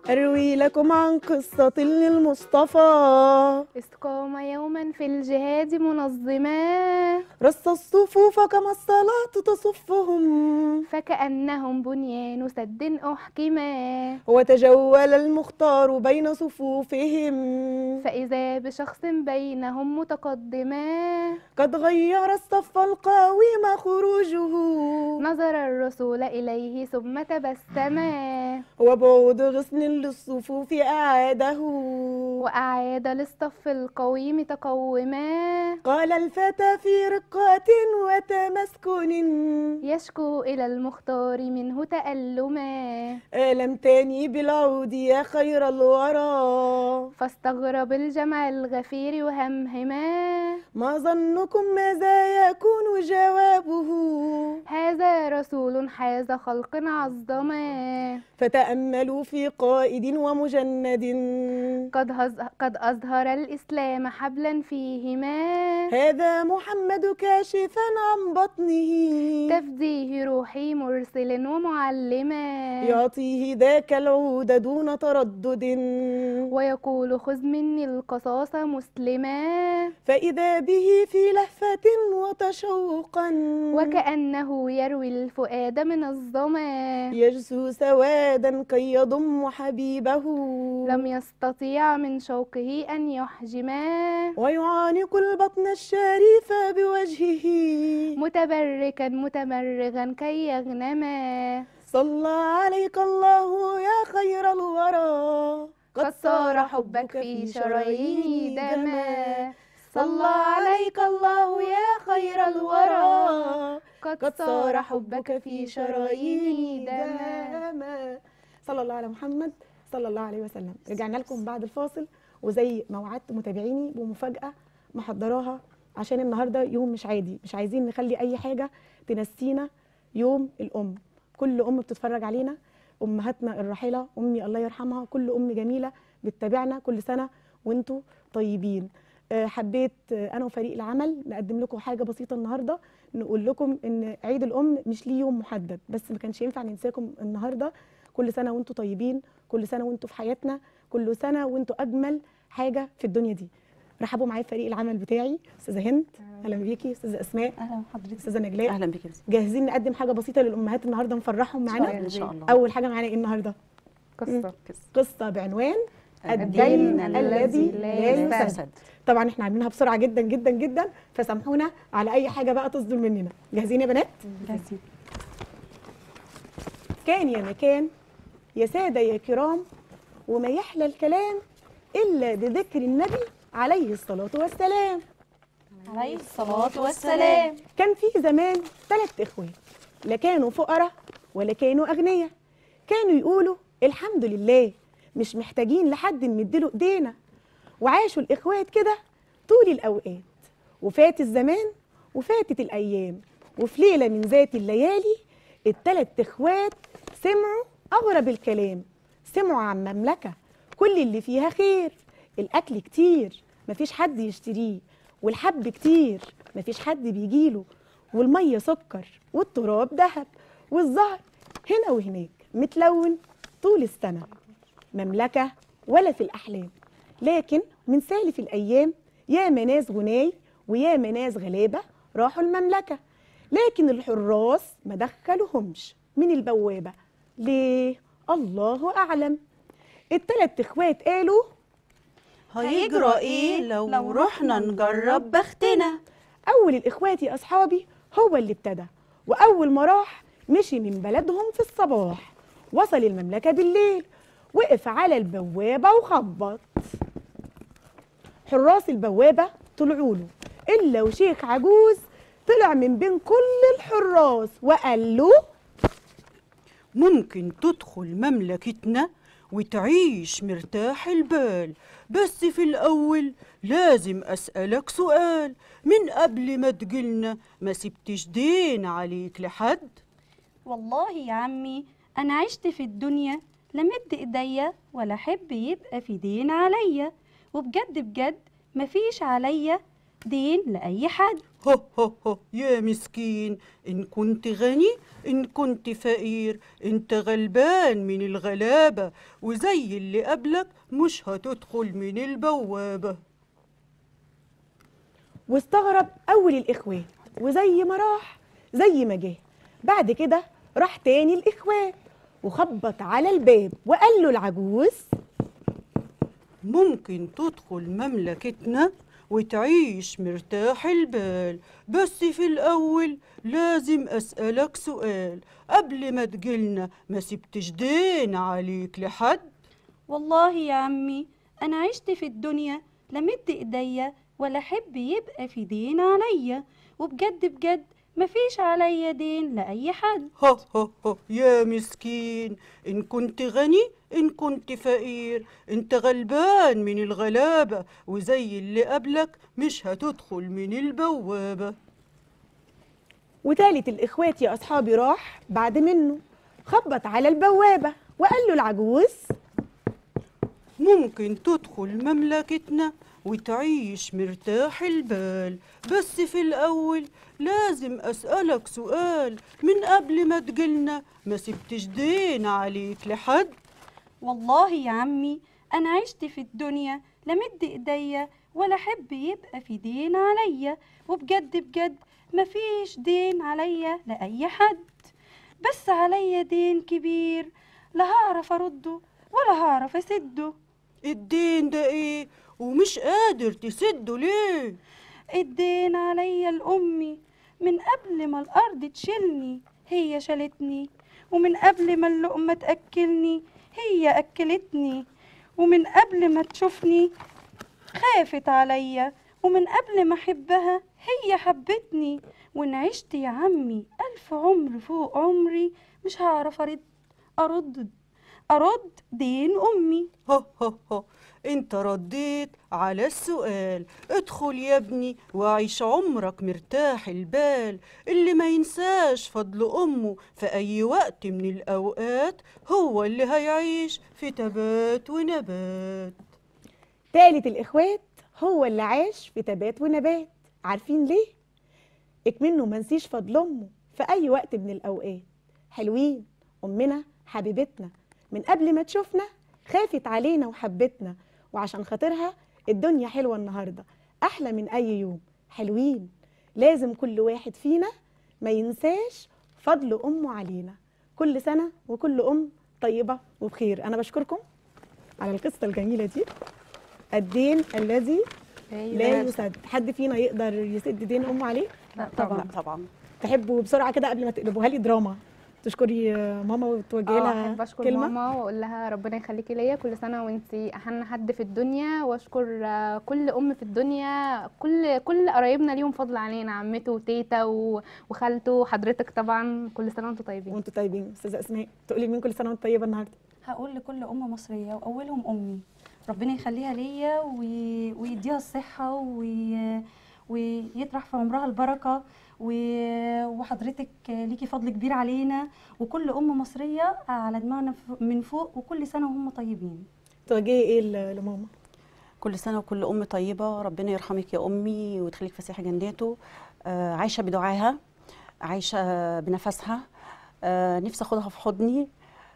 أروي لكم عن قصة للمصطفى إذ قام يوما في الجهاد منظما رص الصفوف كما الصلاة تصفهم فكأنهم بنيان سد أحكما وتجول المختار بين صفوفهم فإذا بشخص بينهم متقدما قد غير الصف القويم خروجه نظر الرسول إليه ثم تبسما وبعد غصن للصفوف أعاده وأعاد للصف القويم تقوما قال الفتى في رقة وتمسكن يشكو إلى المختار منه تألما ألمتني بالعود يا خير الورى فاستغرب الجمع الغفير وهمهما ما ظنكم ماذا يكون جوابه هذا رسول حاز خلق عظما فتأملوا في قائد ومجند قد, هز... قد أظهر الإسلام حبلا فيهما هذا محمد كاشفا عن بطنه تفديه روحي مرسل ومعلما يعطيه ذاك العود دون تردد ويقول خذ مني القصاص مسلما فإذا به في لهفة وتشوقا وكأنه يروي الفؤاد من الظما يجسو سوادا كي يضم حبيبه لم يستطيع من شوقه أن يحجما ويعانق البطن الشريف بوجهه متبركا متمرغا كي يغنما صلى عليك الله يا خير الورى قد صار حبك في شراييني دما صلى عليك الله يا خير الورى قد صار حبك في شراييني دما دما صلى الله على محمد صلى الله عليه وسلم رجعنا لكم بعد الفاصل وزي ما وعدت متابعيني بمفاجأة محضراها عشان النهارده يوم مش عادي مش عايزين نخلي أي حاجة تنسينا يوم الأم كل أم بتتفرج علينا أمهاتنا الراحلة أمي الله يرحمها كل أم جميلة بتتابعنا كل سنة وانتوا طيبين آه، حبيت آه، أنا وفريق العمل نقدم لكم حاجة بسيطة النهاردة نقول لكم إن عيد الأم مش ليه يوم محدد بس ما كانش ينفع ننساكم النهاردة كل سنة وانتوا طيبين كل سنة وانتوا في حياتنا كل سنة وانتوا أجمل حاجة في الدنيا دي رحبوا معايا فريق العمل بتاعي استاذه هند اهلا بيكي استاذه اسماء اهلا بحضرتك استاذه نجلاء اهلا بك يا بس. جاهزين نقدم حاجه بسيطه للامهات النهارده نفرحهم معانا ان شاء الله اول حاجه معانا ايه النهارده قصة قصه بعنوان الدين الذي لا يسد يسد طبعا احنا عاملينها بسرعه جدا جدا جدا فسامحونا على اي حاجه بقى تصدر مننا جاهزين يا بنات جاهزين كان يا مكان يا ساده يا كرام وما يحلى الكلام الا بذكر النبي عليه الصلاه والسلام عليه الصلاة والسلام كان في زمان ثلاث اخوات لا كانوا فقراء ولا كانوا اغنياء كانوا يقولوا الحمد لله مش محتاجين لحد نمدله ايدينا وعاشوا الاخوات كده طول الاوقات وفات الزمان وفاتت الايام وفي ليله من ذات الليالي الثلاث اخوات سمعوا اغرب الكلام سمعوا عن مملكه كل اللي فيها خير الاكل كتير مفيش حد يشتريه والحب كتير مفيش حد بيجيله والميه سكر والتراب ذهب والزهر هنا وهناك متلون طول السنه مملكه ولا في الاحلام لكن من سالف الايام يا ناس غناي ويا ناس غلابه راحوا المملكه لكن الحراس ما دخلوهمش من البوابه ليه الله اعلم التلات اخوات قالوا هيجرى ايه لو, لو رحنا نجرب بختنا أول الإخوات يا أصحابي هو اللي ابتدى وأول ما راح مشي من بلدهم في الصباح وصل المملكة بالليل وقف على البوابة وخبط حراس البوابة طلعوا له إلا وشيخ عجوز طلع من بين كل الحراس وقال له ممكن تدخل مملكتنا وتعيش مرتاح البال بس في الأول لازم أسألك سؤال من قبل ما تجيلنا ما سبتش دين عليك لحد والله يا عمي أنا عشت في الدنيا لا مد إيديا ولا أحب يبقى في دين عليا وبجد بجد مفيش عليا دين لأي حد هو هو هو يا مسكين إن كنت غني إن كنت فقير أنت غلبان من الغلابة وزي اللي قبلك مش هتدخل من البوابة واستغرب أول الإخوات وزي ما راح زي ما جه بعد كده راح تاني الإخوات وخبط على الباب وقال له العجوز ممكن تدخل مملكتنا وتعيش مرتاح البال بس في الأول لازم أسألك سؤال قبل ما تجيلنا ما سبتش دين عليك لحد والله يا عمي أنا عشت في الدنيا لا مد إيديا ولا أحب يبقى في دين عليا وبجد بجد مفيش عليا دين لأي حد ها ها ها يا مسكين إن كنت غني إن كنت فقير أنت غلبان من الغلابة وزي اللي قبلك مش هتدخل من البوابة وتالت الإخوات يا أصحابي راح بعد منه خبط على البوابة وقال له العجوز ممكن تدخل مملكتنا وتعيش مرتاح البال بس في الأول لازم أسألك سؤال من قبل ما تجيلنا ما سبتش دين عليك لحد والله يا عمي أنا عشت في الدنيا لا مد إيديا ولا أحب يبقى في دين عليا وبجد بجد مفيش دين عليا لأي حد بس عليا دين كبير لا هعرف أرده ولا هعرف أسده الدين ده إيه ومش قادر تسده ليه الدين عليا لأمي من قبل ما الأرض تشيلني هي شالتني ومن قبل ما اللقمة تأكلني هي أكلتني ومن قبل ما تشوفني خافت عليا ومن قبل ما أحبها هي حبتني وإن عشت يا عمي ألف عمر فوق عمري مش هعرف أرد أرد أرد دين أمي ها ها ها انت رديت على السؤال ادخل يا ابني وعيش عمرك مرتاح البال اللي ما ينساش فضل امه في اي وقت من الاوقات هو اللي هيعيش في تبات ونبات تالت الإخوات هو اللي عاش في تبات ونبات عارفين ليه؟ اكمنه منسيش فضل أمه في أي وقت من الأوقات حلوين أمنا حبيبتنا من قبل ما تشوفنا خافت علينا وحبتنا وعشان خاطرها الدنيا حلوة النهاردة أحلى من أي يوم حلوين لازم كل واحد فينا ما ينساش فضل أمه علينا كل سنة وكل أم طيبة وبخير أنا بشكركم على القصة الجميلة دي الدين الذي لا يسد حد فينا يقدر يسد دين امه عليه لا طبعا طبعا تحبوا بسرعه كده قبل ما تقلبوها لي دراما تشكري ماما وتوجهي اه لها احب اشكر كلمه ماما واقول لها ربنا يخليكي ليا كل سنه وانتي احن حد في الدنيا واشكر آه، كل ام في الدنيا كل كل قرايبنا ليهم فضل علينا عمته وتيتا و- وخالته وحضرتك طبعا كل سنه وانتم طيبين وانتوا طيبين استاذه اسماء تقولي لمين كل سنه وانت طيبه النهارده هقول لكل ام مصريه واولهم امي ربنا يخليها ليا وي- ويديها الصحه وي- ويطرح في عمرها البركه و- وحضرتك ليكي فضل كبير علينا وكل ام مصريه على دماغنا ف- من فوق وكل سنه وهم طيبين توجهي ايه ل- لماما كل سنة وكل أم طيبة ربنا يرحمك يا أمي ويدخلك فسيح جناته آه عايشة بدعاها عايشة بنفسها آه نفسي أخدها في حضني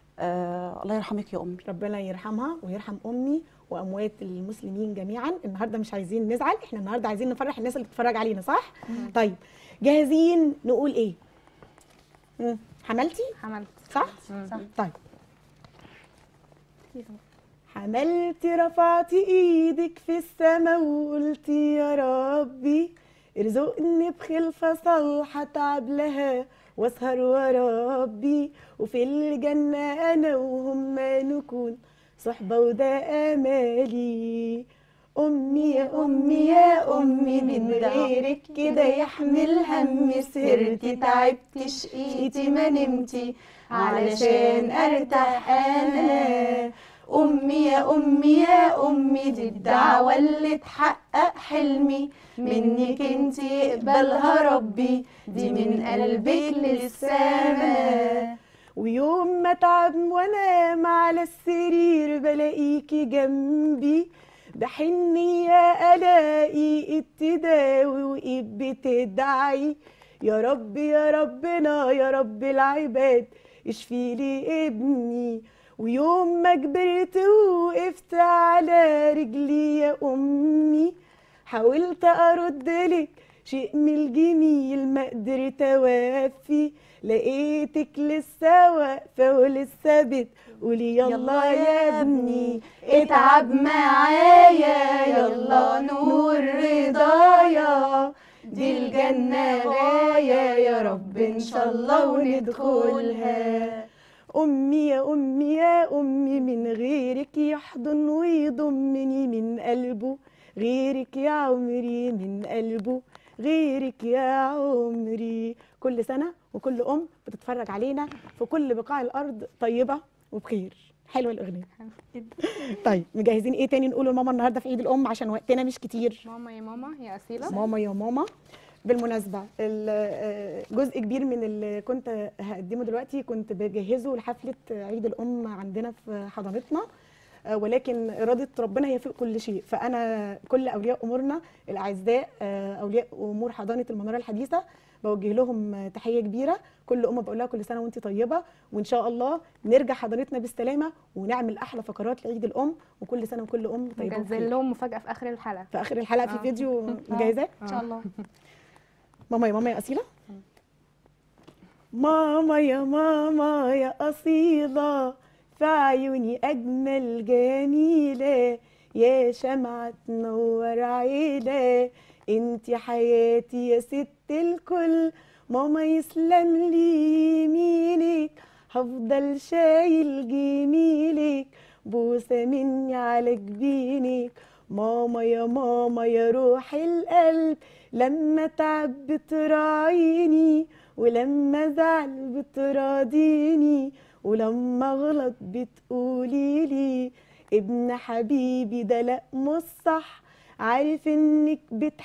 آه الله يرحمك يا أمي ربنا يرحمها ويرحم امي واموات المسلمين جميعا النهارده مش عايزين نزعل احنا النهارده عايزين نفرح الناس اللي بتتفرج علينا صح طيب جاهزين نقول ايه مم. حملتي عملت صح مم. طيب حملتي رفعتي ايدك في السما وقلتي يا ربي ارزقني بخلفة صالحة اتعب لها واسهر وربي وفي الجنة انا وهم نكون صحبة وده امالي امي يا امي يا امي من غيرك كده يحمل هم سهرتي تعبتي شقيتي ما نمتي علشان ارتاح انا امي يا امي يا امي دي الدعوه اللي تحقق حلمي منك انت يقبلها ربي دي من قلبك للسما ويوم ما اتعب وانام على السرير بلاقيكي جنبي بحنية ألاقي التداوي وإيد بتدعي يا رب يا ربنا يا رب العباد اشفي لي ابني ويوم ما كبرت وقفت على رجلي يا أمي حاولت أرد لك شيء من الجميل ما قدرت أوفي لقيتك لسه واقفة ولسه بتقولي يلا يا ابني اتعب معايا يلا نور رضايا دي الجنة غاية يا رب إن شاء الله وندخلها أمي يا أمي يا أمي من غيرك يحضن ويضمني من قلبه غيرك يا عمري من قلبه غيرك يا عمري كل سنة وكل أم بتتفرج علينا في كل بقاع الأرض طيبة وبخير حلوة الأغنية طيب مجهزين إيه تاني نقوله لماما النهاردة في عيد الأم عشان وقتنا مش كتير ماما يا ماما يا أصيلة ماما يا ماما بالمناسبة ال- آه، جزء كبير من اللي كنت هقدمه دلوقتي كنت بجهزه لحفلة عيد الأم عندنا في حضانتنا آه، ولكن إرادة ربنا هي فوق كل شيء فأنا كل أولياء أمورنا الأعزاء آه، أولياء أمور حضانة المنارة الحديثة بوجه لهم آه، تحية كبيرة كل أم بقول لها كل سنة وأنت طيبة وإن شاء الله نرجع حضانتنا بالسلامة ونعمل أحلى فقرات لعيد الأم وكل سنة وكل أم طيبة مجهزين وبخير. لهم مفاجأة في آخر الحلقة في آخر الحلقة في آه. فيديو مجهزاه ان شاء الله ماما يا ماما يا أصيلة ماما يا ماما يا أصيلة في عيوني أجمل جميلة يا شمعة تنور عيلة انتي حياتي يا ست الكل ماما يسلم لي يمينك هفضل شايل جميلك بوسة مني على جبينك ماما يا ماما يا روح القلب لما تعب بتراعيني ولما ازعل بتراضيني ولما اغلط بتقولي لي ابن حبيبي ده لا مش صح عارف انك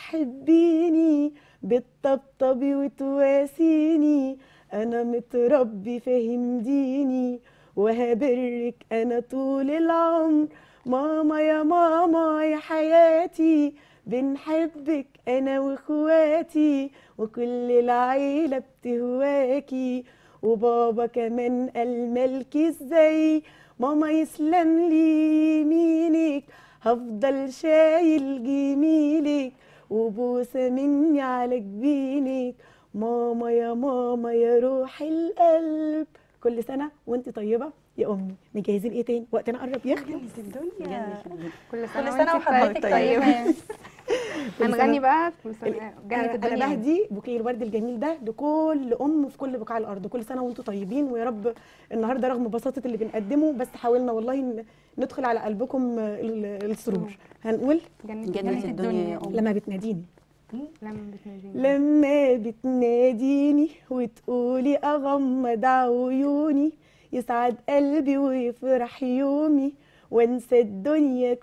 بتحبيني بتطبطبي وتواسيني انا متربي فاهم ديني وهبرك انا طول العمر ماما يا ماما يا حياتي بنحبك انا واخواتي وكل العيله بتهواكي وبابا كمان قال مالكي ازاي ماما يسلم لي يمينك هفضل شايل جميلك وبوسه مني على جبينك ماما يا ماما يا روح القلب كل سنه وانت طيبه يا امي مجهزين ايه تاني وقتنا قرب يخلص الدنيا كل كل سنة سنه وانت وحضرتك طيبة طيبه هنغني بقى كل سنة جنة انا أنا الدنيا بهدي بوكيه الورد الجميل ده لكل ام في كل بقاع الارض كل سنه وانتم طيبين ويا رب النهارده رغم بساطه اللي بنقدمه بس حاولنا والله ن- ندخل على قلبكم ال- السرور هنقول جنة جنة الدنيا الدنيا يا أم لما بتناديني لما بتناديني لما بتناديني وتقولي اغمض عيوني يسعد قلبي ويفرح يومي وانسى الدنيا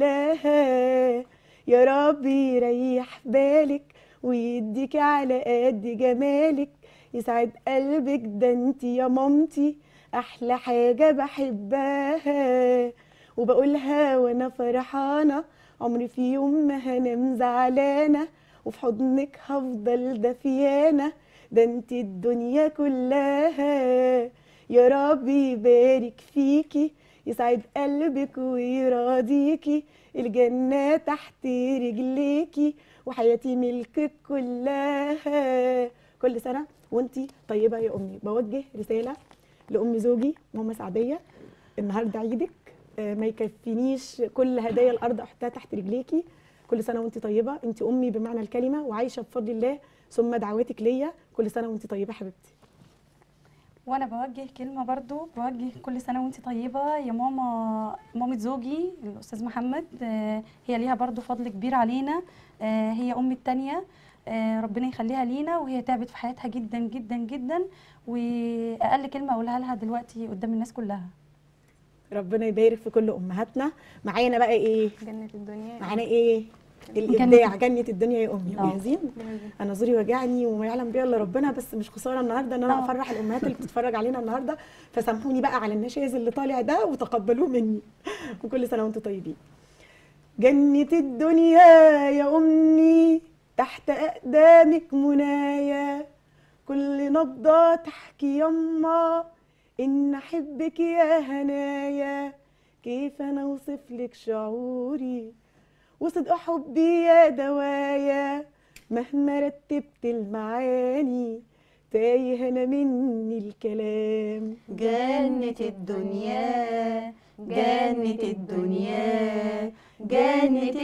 كلها يا رب يريح بالك ويديك على قد جمالك يسعد قلبك ده انت يا مامتي احلى حاجه بحبها وبقولها وانا فرحانه عمري في يوم ما هنام زعلانه وفي حضنك هفضل دفيانه ده انت الدنيا كلها يا رب يبارك فيكي يسعد قلبك ويراضيكي الجنة تحت رجليكي وحياتي ملكك كلها كل سنة وانتي طيبة يا أمي بوجه رسالة لأم زوجي ماما سعدية النهاردة عيدك آه، ما يكفينيش كل هدايا الأرض أحطها تحت رجليكي كل سنة وانتي طيبة انتي أمي بمعنى الكلمة وعايشة بفضل الله ثم دعواتك ليا كل سنة وانتي طيبة حبيبتي وانا بوجه كلمه برضو بوجه كل سنه وانت طيبه يا ماما مامة زوجي الاستاذ محمد آه، هي ليها برضو فضل كبير علينا آه، هي امي التانية آه، ربنا يخليها لينا وهي تعبت في حياتها جدا جدا جدا واقل كلمه اقولها لها دلوقتي قدام الناس كلها ربنا يبارك في كل امهاتنا معانا بقى ايه جنة الدنيا معانا ايه الابداع جنة الدنيا يا امي آه. جاهزين انا زوري وجعني وما يعلم بيها الا ربنا بس مش خساره النهارده ان انا آه. افرح الامهات اللي بتتفرج علينا النهارده فسامحوني بقى على النشاز اللي طالع ده وتقبلوه مني وكل سنه وانتم طيبين جنة الدنيا يا أمي تحت أقدامك منايا كل نبضة تحكي يما إن أحبك يا هنايا كيف أنا أوصف لك شعوري وصدق حبي يا دوايا مهما رتبت المعاني تايه أنا مني الكلام جنة الدنيا جنة الدنيا جنة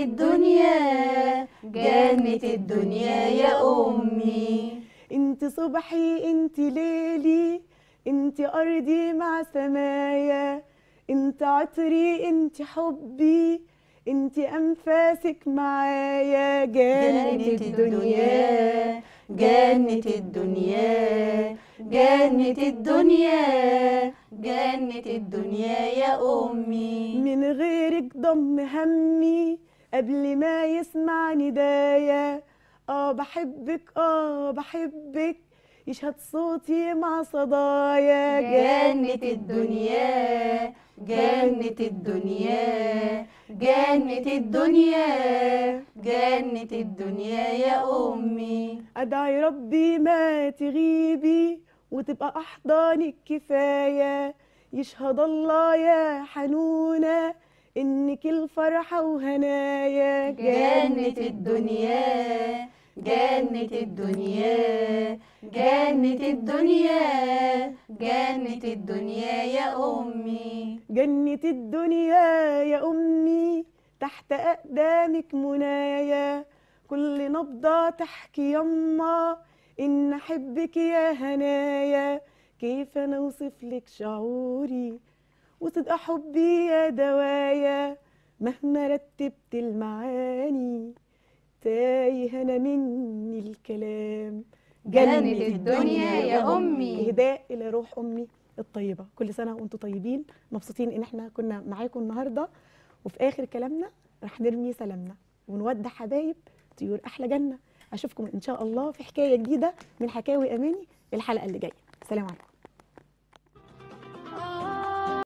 الدنيا جنة الدنيا يا أمي انت صبحي انت ليلي انت ارضي مع سمايا انت عطري انت حبي انت انفاسك معايا جنة الدنيا جنة الدنيا جنة الدنيا جنة الدنيا يا أمي من غيرك ضم همي قبل ما يسمع ندايا اه بحبك اه بحبك يشهد صوتي مع صدايا جنة الدنيا جنة الدنيا جنة الدنيا جنة الدنيا يا أمي ادعي ربي ما تغيبي وتبقى احضانك كفايه يشهد الله يا حنونه انك الفرحه وهنايا جنة الدنيا جنة الدنيا جنة الدنيا جنة الدنيا يا أمي جنة الدنيا يا أمي تحت أقدامك منايا كل نبضة تحكي يما إن أحبك يا هنايا كيف أنا أوصف لك شعوري وصدق حبي يا دوايا مهما رتبت المعاني تايه أنا مني الكلام جنة الدنيا يا أمي. إهداء إلى روح أمي الطيبة كل سنة وأنتم طيبين مبسوطين إن إحنا كنا معاكم النهاردة وفي آخر كلامنا رح نرمي سلامنا ونودع حبايب طيور أحلى جنة أشوفكم إن شاء الله في حكاية جديدة من حكاوي أماني الحلقة اللي جاية سلام عليكم